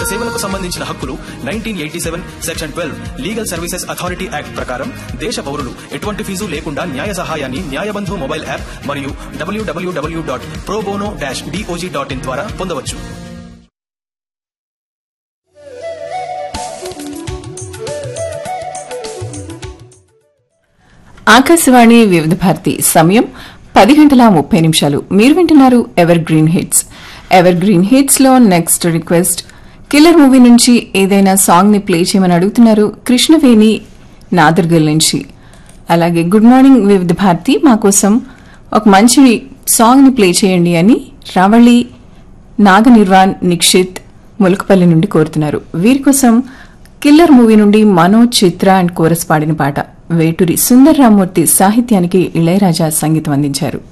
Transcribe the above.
సేవలకు సంబంధించిన హక్కులు nineteen eighty seven section twelve legal services authority act ప్రకారం దేశ పౌరులు ఎటువంటి ఫీజు లేకుండా న్యాయ సహాయాన్ని న్యాయబంధు మొబైల్ యాప్ మరియు డబ్ల్యూడబ్ల్యూడబ్ల్యూ dot probono dash DOJ dot in ద్వారా పొందవచ్చు ఆకాశవాణి వివిధ భారతి సమయం పది గంటల ముప్పై నిమిషాలు మీరు వింటున్నారు evergreen hits evergreen hits లో నెక్స్ట్ రిక్వెస్ట్ కిల్లర్ మూవీ నుంచి ఏదైనా సాంగ్ ని ప్లే చేయమని అడుగుతున్నారు కృష్ణవేణి నాదర్గల్ నుంచి అలాగే గుడ్ మార్నింగ్ వివిధ భారతి మా కోసం ఒక మంచి సాంగ్ ని ప్లే చేయండి అని రావళి నాగనిర్వాణ్ నిక్షిత్ ములకపల్లి నుండి కోరుతున్నారు వీరి కోసం కిల్లర్ మూవీ నుండి మనోజ్ చిత్ర అండ్ కోరస్ పాడిన పాట వేటూరి సుందర్ రామ్మూర్తి సాహిత్యానికి ఇళయరాజా సంగీతం అందించారు